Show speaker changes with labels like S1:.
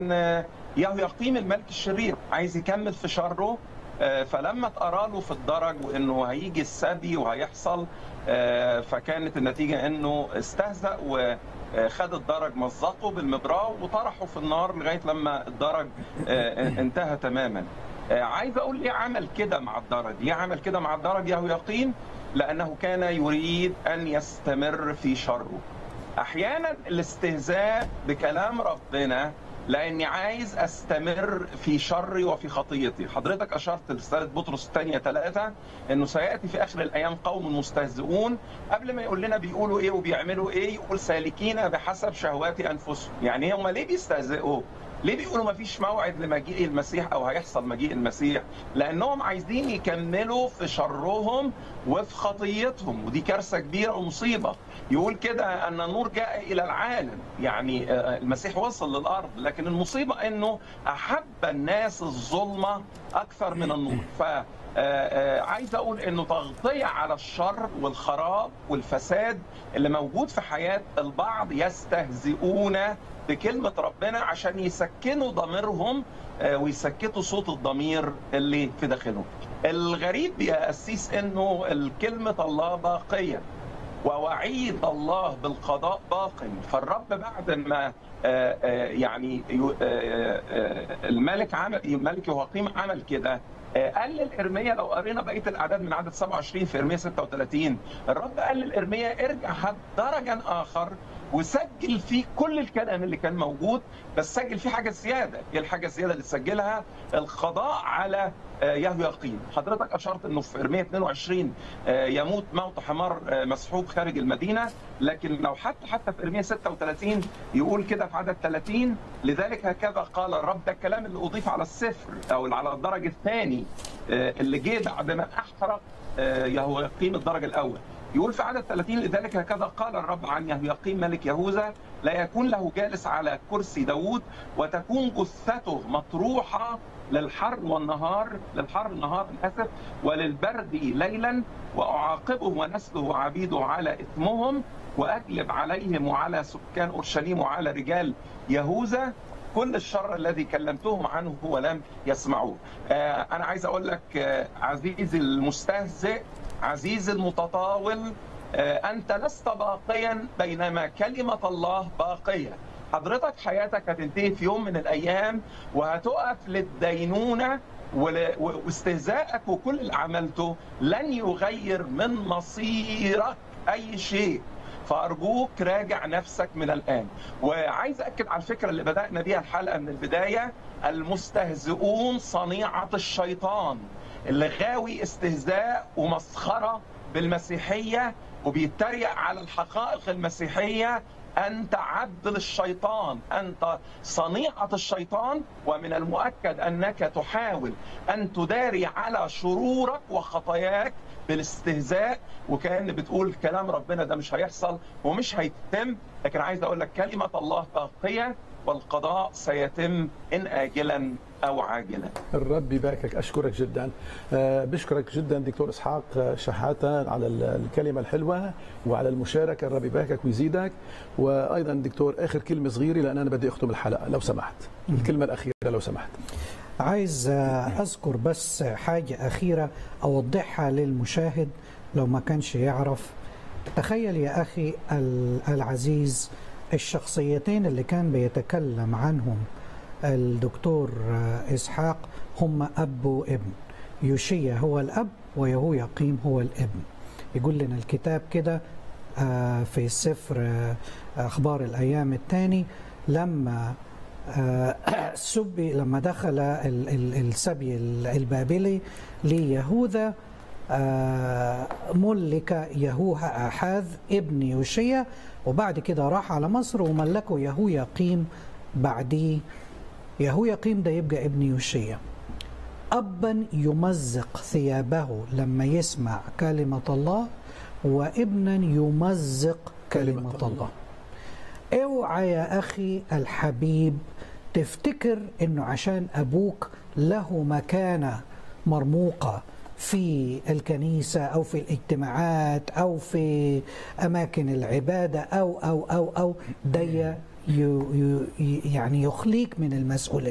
S1: يهو يقيم الملك الشرير عايز يكمل في شره فلما اتقرا له في الدرج وانه هيجي السبي وهيحصل فكانت النتيجه انه استهزأ وخد الدرج مزقه بالمبراه وطرحه في النار لغايه لما الدرج انتهى تماما. عايز اقول ليه عمل كده مع الدرج؟ ليه عمل كده مع الدرج يهو يقين؟ لانه كان يريد ان يستمر في شره. احيانا الاستهزاء بكلام ربنا لاني عايز استمر في شري وفي خطيتي حضرتك اشرت لرساله بطرس الثانيه ثلاثه انه سياتي في اخر الايام قوم مستهزئون قبل ما يقول لنا بيقولوا ايه وبيعملوا ايه يقول سالكين بحسب شهوات انفسهم يعني هم ليه بيستهزئوا ليه بيقولوا ما فيش موعد لمجيء المسيح او هيحصل مجيء المسيح لانهم عايزين يكملوا في شرهم وفي خطيتهم ودي كارثه كبيره ومصيبه يقول كده ان النور جاء الى العالم يعني المسيح وصل للارض لكن المصيبه انه احب الناس الظلمه اكثر من النور ف عايز اقول انه تغطيه على الشر والخراب والفساد اللي موجود في حياه البعض يستهزئون بكلمه ربنا عشان يسكنوا ضميرهم ويسكتوا صوت الضمير اللي في داخلهم. الغريب يا قسيس انه كلمه الله باقيه ووعيد الله بالقضاء باق فالرب بعد ما يعني الملك عمل الملك يهاقيم عمل كده قال للارميه لو قرينا بقيه الاعداد من عدد 27 في ارميه 36 الرب قال للارميه ارجع هات درجا اخر وسجل فيه كل الكلام اللي كان موجود بس سجل فيه حاجه زياده ايه الحاجه الزياده اللي سجلها القضاء على يهو يقين حضرتك اشرت انه في ارميه 22 يموت موت حمار مسحوق خارج المدينه لكن لو حتى حتى في ارميه 36 يقول كده في عدد 30 لذلك هكذا قال الرب ده الكلام اللي اضيف على السفر او على الدرج الثاني اللي جه بعد ما احرق يهو يقين الدرج الاول يقول في عدد 30 لذلك هكذا قال الرب عن يهويقيم ملك يهوذا لا يكون له جالس على كرسي داوود وتكون جثته مطروحة للحر والنهار للحر النهار اسف وللبرد ليلا واعاقبه ونسله وعبيده على اثمهم واجلب عليهم وعلى سكان اورشليم وعلى رجال يهوذا كل الشر الذي كلمتهم عنه ولم يسمعوه. آه انا عايز اقول لك آه عزيزي المستهزئ عزيزي المتطاول آه انت لست باقيا بينما كلمه الله باقيه. حضرتك حياتك هتنتهي في يوم من الايام وهتقف للدينونه واستهزائك وكل اللي عملته لن يغير من مصيرك اي شيء فارجوك راجع نفسك من الان وعايز اكد على الفكره اللي بدانا بيها الحلقه من البدايه المستهزئون صنيعه الشيطان اللي غاوي استهزاء ومسخره بالمسيحيه وبيتريق على الحقائق المسيحيه أنت عبد للشيطان أنت صنيعة الشيطان ومن المؤكد أنك تحاول أن تداري على شرورك وخطاياك بالاستهزاء وكأن بتقول كلام ربنا ده مش هيحصل ومش هيتم لكن عايز أقول لك كلمة الله باقية والقضاء سيتم إن آجلا أو عاجلا
S2: الرب يباركك أشكرك جدا بشكرك جدا دكتور إسحاق شحاتة على الكلمة الحلوة وعلى المشاركة الرب يباركك ويزيدك وأيضا دكتور آخر كلمة صغيرة لأن أنا بدي أختم الحلقة لو سمحت الكلمة الأخيرة لو سمحت
S3: عايز أذكر بس حاجة أخيرة أوضحها للمشاهد لو ما كانش يعرف تخيل يا أخي العزيز الشخصيتين اللي كان بيتكلم عنهم الدكتور إسحاق هم أب وابن يوشيا هو الأب ويهو يقيم هو الابن يقول لنا الكتاب كده في سفر أخبار الأيام الثاني لما سبي لما دخل السبي البابلي ليهوذا ملك يهوها آحاذ ابن يوشيا وبعد كده راح على مصر وملكه يهو يقيم بعديه يهو يقيم ده يبقى ابن يوشيا أبا يمزق ثيابه لما يسمع كلمة الله وابنا يمزق كلمة, كلمة الله اوعى يا أخي الحبيب تفتكر انه عشان ابوك له مكانه مرموقه في الكنيسه او في الاجتماعات او في اماكن العباده او او او او ده ي- ي- يعني يخليك من المسؤوليه